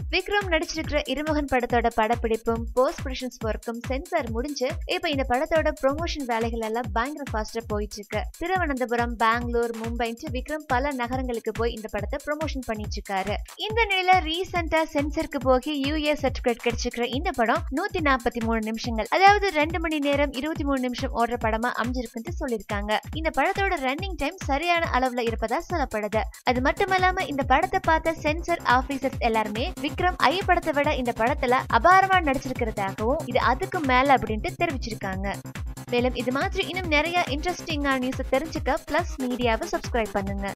விக்ரம் நடிச்சிருக்கிற இருமகன் படத்தோட படப்பிடிப்பும் போஸ்ட் ப்ரொடக்ஷன்ஸ் ஒர்க்கும் சென்சார் முடிஞ்சு இப்ப இந்த படத்தோட ப்ரொமோஷன் வேலைகள் எல்லாம் பயங்கர ஃபாஸ்டா போயிட்டு இருக்கு திருவனந்தபுரம் பெங்களூர் மும்பைன்ட்டு விக்ரம் பல நகரங்களுக்கு போய் இந்த படத்தை ப்ரொமோஷன் பண்ணிட்டு இருக்காரு இந்த நிலையில ரீசெண்டா சென்சருக்கு போகி யூஏ சர்டிபிகேட் கிடைச்சிருக்கிற இந்த படம் நூத்தி நாற்பத்தி மூணு நிமிஷங்கள் அதாவது ரெண்டு மணி நேரம் இருபத்தி மூணு நிமிஷம் ஓடுற படமா அமைஞ்சிருக்குன்னு சொல்லியிருக்காங்க இந்த படத்தோட ரன்னிங் டைம் சரியான அளவுல இருப்பதா சொல்லப்படுது அது மட்டுமல்லாம இந்த படத்தை பார்த்த சென்சர் ஆபீசர்ஸ் எல்லாருமே விக்ரம் ஐ படத்தை விட இந்த படத்துல அபாரமா நடிச்சிருக்கிறதாகவும் இது அதுக்கு மேல அப்படின்ட்டு தெரிவிச்சிருக்காங்க மேலும் இது மாதிரி இன்னும் நிறைய இன்ட்ரெஸ்டிங்கான நியூஸ் தெரிஞ்சுக்க பிளஸ் மீடியாவை சப்ஸ்கிரைப் பண்ணுங்க